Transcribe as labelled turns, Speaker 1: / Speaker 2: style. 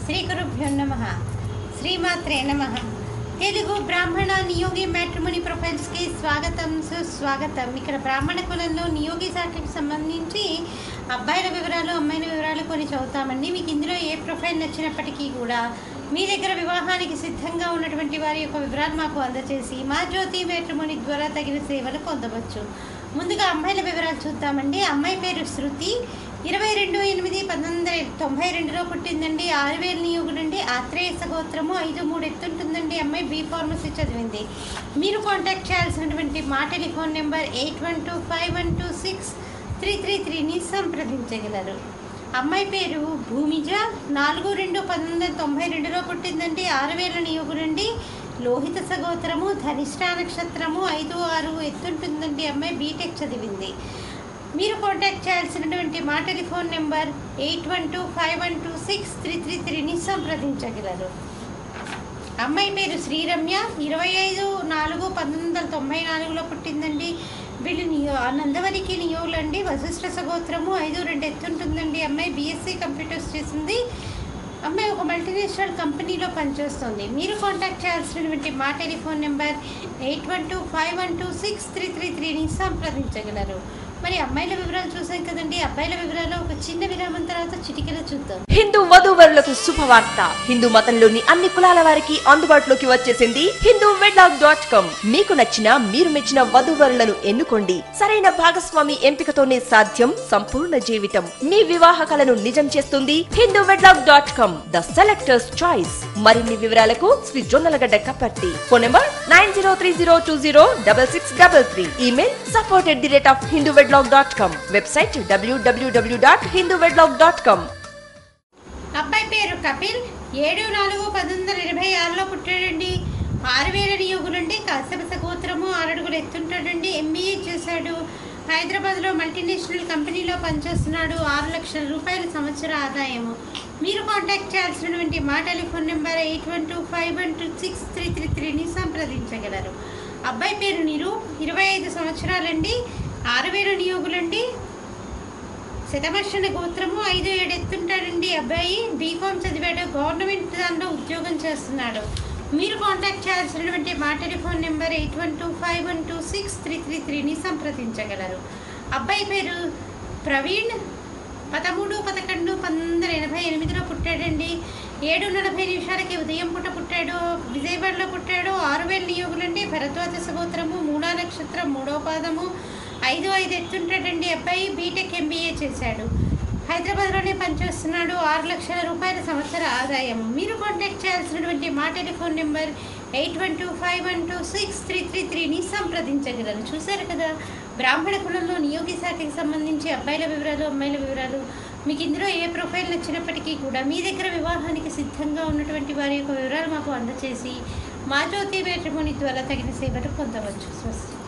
Speaker 1: శ్రీ గురుభ్యో నమ శ్రీమాత్రే నమ తెలుగు బ్రాహ్మణ నియోగి మ్యాట్రిమోని ప్రొఫైల్స్కి స్వాగతం సుస్వాగతం ఇక్కడ బ్రాహ్మణ కులంలో నియోగి శాఖకి సంబంధించి అబ్బాయిల వివరాలు అమ్మాయిల వివరాలు కొన్ని చదువుతామండి మీకు ఇందులో ఏ ప్రొఫైల్ నచ్చినప్పటికీ కూడా మీ దగ్గర వివాహానికి సిద్ధంగా ఉన్నటువంటి వారి యొక్క వివరాలు మాకు అందజేసి మా జ్యోతి మ్యాట్రిమోని ద్వారా తగిన సేవలు పొందవచ్చు ముందుగా అమ్మాయిల వివరాలు చూద్దామండి అమ్మాయి పేరు శృతి ఇరవై రెండు ఎనిమిది పంతొమ్మిది వందల తొంభై రెండులో పుట్టిందండి ఆరు వేల నియోగుడండి ఆత్రేయ సగోత్రము ఐదు మూడు ఎత్తుంటుందండి అమ్మాయి బీ ఫార్మసీ చదివింది మీరు కాంటాక్ట్ చేయాల్సినటువంటి మా telephone number eight one two five one two six three three త్రీని సంప్రదించగలరు అమ్మాయి పేరు భూమిజ నాలుగు రెండు పంతొమ్మిది వందల తొంభై రెండులో పుట్టిందండి ఆరు వేల నియోగుడండి లోహిత సగోత్రము ధనిష్ట నక్షత్రము ఐదు ఆరు ఎత్తుంటుందండి అమ్మాయి బీటెక్ చదివింది మీరు కాంటాక్ట్ చేయాల్సినటువంటి మా telephone number eight one two five one two six three three త్రీని సంప్రదించగలరు అమ్మాయి పేరు శ్రీరమ్య ఇరవై ఐదు నాలుగు పంతొమ్మిది వందల తొంభై నాలుగులో పుట్టిందండి వీళ్ళు నియో నందవరికి నియోగులండి వశిష్ఠ సగోత్రము ఐదు రెండు ఎత్తుంటుందండి అమ్మాయి బీఎస్సీ కంప్యూటర్స్ చేసింది అమ్మాయి ఒక మల్టీనేషనల్ కంపెనీలో పనిచేస్తుంది మీరు కాంటాక్ట్ చేయాల్సినటువంటి మా telephone number eight one two five one two six three three త్రీని సంప్రదించగలరు మరి అమ్మాయిల వివరాలు చూసాం కదండి అబ్బాయిల వివరాలు ఒక చిన్న విరామం తర్వాత చిటికెలో చూద్దాం
Speaker 2: హిందూ వధూవరులకు శుభవార్త హిందూ మతంలోని అన్ని కులాల వారికి అందుబాటులోకి వచ్చేసింది హిందూ వెడ్లాక్ డాట్ కామ్ మీకు నచ్చిన మీరు మెచ్చిన వధూవరులను ఎన్నుకోండి సరైన భాగస్వామి ఎంపికతోనే సాధ్యం సంపూర్ణ జీవితం మీ వివాహ కలను నిజం చేస్తుంది Hindu wedlock dot com the selectors choice మరిన్ని వివరాలకు Shri Jonnalagadda Kaparthi phone number nine zero three zero two zero double six double three email support at the rate of Hindu wedlock dot com website WWW dot Hindu wedlock dot com
Speaker 1: అబ్బాయి పేరు కపిల్ ఏడు నాలుగు పంతొమ్మిది వందల ఎనభై ఆరులో పుట్టాడండి ఆరు వేల నియోగులండి కాశ్యప గోత్రము ఆరడుగులు ఎత్తుంటాడండి ఎంబీఏ చేశాడు హైదరాబాద్లో మల్టీనేషనల్ కంపెనీలో పనిచేస్తున్నాడు ఆరు లక్షల రూపాయల సంవత్సర ఆదాయము మీరు కాంటాక్ట్ చేయాల్సినటువంటి మా telephone number eight one two five one two six three three త్రీని సంప్రదించగలరు అబ్బాయి పేరు నిరు ఇరవై ఐదు సంవత్సరాలండి ఆరు వేల నియోగులండి శతవర్షణ గోత్రము ఐదు ఏడు ఎత్తుంటాడండి అబ్బాయి బీకామ్ చదివాడు గవర్నమెంట్ దాంట్లో ఉద్యోగం చేస్తున్నాడు మీరు కాంటాక్ట్ చేయాల్సినటువంటి మా telephone number eight one two five one two six three three త్రీని సంప్రదించగలరు అబ్బాయి పేరు ప్రవీణ్ పదమూడు పదకొండు పంతొమ్మిది వందల ఎనభై ఎనిమిదిలో పుట్టాడండి ఏడు నలభై నిమిషాలకి ఉదయం పూట పుట్టాడు విజయవాడలో పుట్టాడు ఆరు వేల నియోగులండి భరద్వాజ సగోత్రము మూడా నక్షత్రం మూడో పాదము ఐదు ఐదు ఎత్తుంటాడండి అబ్బాయి బీటెక్ ఎంబీఏ చేశాడు హైదరాబాద్లోనే పనిచేస్తున్నాడు ఆరు లక్షల రూపాయల సంవత్సర ఆదాయం మీరు కాంటాక్ట్ చేయాల్సినటువంటి మా telephone number eight one two five one two six three three త్రీని సంప్రదించగలరు చూశారు కదా బ్రాహ్మణ కులంలో నియోగి శాఖకి సంబంధించి అబ్బాయిల వివరాలు అమ్మాయిల వివరాలు మీకు ఇందులో ఏ ప్రొఫైల్ నచ్చినప్పటికీ కూడా మీ దగ్గర వివాహానికి సిద్ధంగా ఉన్నటువంటి వారి యొక్క వివరాలు మాకు అందజేసి మా జ్యోతి మ్యాట్రిమోని ద్వారా తగిన సేవలు పొందవచ్చు స్వస్తి